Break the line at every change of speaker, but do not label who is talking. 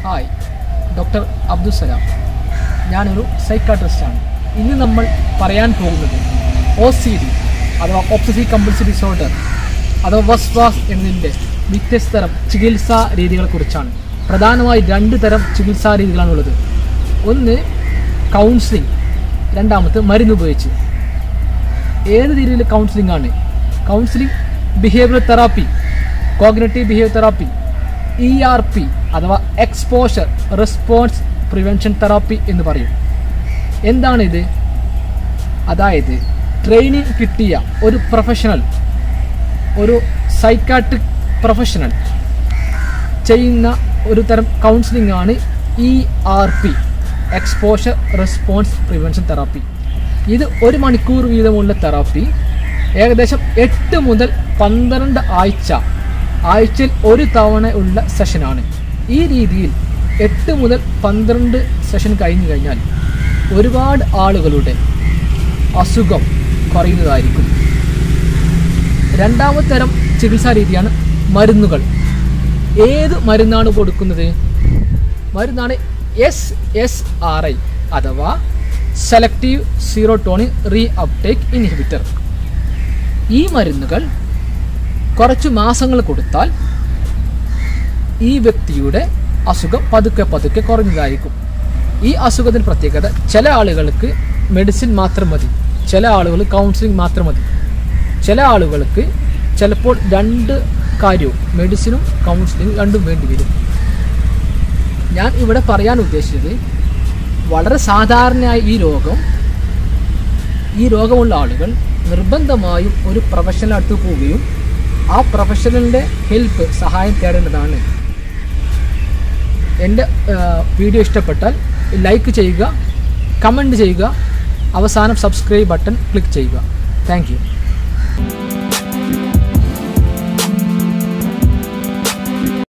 hi doctor Abdussalam ഞാനൊരു സൈക്കാട്രിസ്റ്റാണ് ഇന്ന് നമ്മൾ പറയാൻ പോകുന്നത് ഒ സി ഡി അഥവാ ഒബ്സസീവ് കമ്പൾസറി ഡിസോർഡർ അഥവാ വസ്വാസ് എന്നതിൻ്റെ വ്യത്യസ്ത തരം ചികിത്സാ രീതികളെക്കുറിച്ചാണ് പ്രധാനമായി രണ്ട് തരം ചികിത്സാ രീതികളാണുള്ളത് ഒന്ന് കൗൺസിലിംഗ് രണ്ടാമത്തെ മരുന്ന് ഉപയോഗിച്ച് ഏത് രീതിയിൽ കൗൺസിലിംഗ് ആണ് counselling behaviour therapy cognitive behaviour therapy E R P അഥവാ എക്സ്പോഷർ റെസ്പോൺസ് പ്രിവെൻഷൻ തെറാപ്പി എന്ന് പറയും എന്താണിത് അതായത് ട്രെയിനിങ് കിട്ടിയ ഒരു പ്രൊഫഷണൽ ഒരു സൈക്കാട്രിക് പ്രൊഫഷണൽ ചെയ്യുന്ന ഒരു തരം കൗൺസിലിംഗ് ആണ് E R P exposure response prevention therapy ഇത് ഒരു മണിക്കൂർ വീതമുള്ള തെറാപ്പി ഏകദേശം എട്ട് മുതൽ പന്ത്രണ്ട് ആഴ്ച ആഴ്ചയിൽ ഒരു തവണ ഉള്ള സെഷനാണ് ഈ രീതിയിൽ എട്ട് മുതൽ പന്ത്രണ്ട് സെഷൻ കഴിഞ്ഞു കഴിഞ്ഞാൽ ഒരുപാട് ആളുകളുടെ അസുഖം കുറയുന്നതായിരിക്കും രണ്ടാമത്തെ തരം ചികിത്സാ രീതിയാണ് മരുന്നുകൾ ഏത് മരുന്നാണ് കൊടുക്കുന്നത് മരുന്നാണ് എസ് എസ് ആർ ഐ അഥവാ selective serotonin reuptake inhibitor ഈ മരുന്നുകൾ കുറച്ച് മാസങ്ങൾ കൊടുത്താൽ ഈ വ്യക്തിയുടെ അസുഖം പതുക്കെ പതുക്കെ കുറഞ്ഞതായിരിക്കും ഈ അസുഖത്തിന് പ്രത്യേകത ചില ആളുകൾക്ക് മെഡിസിൻ മാത്രം മതി ചില ആളുകൾ കൗൺസിലിംഗ് മാത്രം മതി ചില ആളുകൾക്ക് ചിലപ്പോൾ രണ്ട് കാര്യവും മെഡിസിനും കൗൺസിലിംഗ് രണ്ടും വേണ്ടി വരും ഞാൻ ഇവിടെ പറയാൻ ഉദ്ദേശിച്ചത് വളരെ സാധാരണയായ ഈ രോഗം ഈ രോഗമുള്ള ആളുകൾ നിർബന്ധമായും ഒരു പ്രൊഫഷണൽ അടുത്ത് പോവുകയും ആ പ്രൊഫഷണലിൻ്റെ ഹെൽപ്പ് സഹായം തേടേണ്ടതാണ് എൻ്റെ വീഡിയോ ഇഷ്ടപ്പെട്ടാൽ ലൈക്ക് ചെയ്യുക കമൻറ്റ് ചെയ്യുക അവസാനം സബ്സ്ക്രൈബ് ബട്ടൺ ക്ലിക്ക് ചെയ്യുക താങ്ക് യു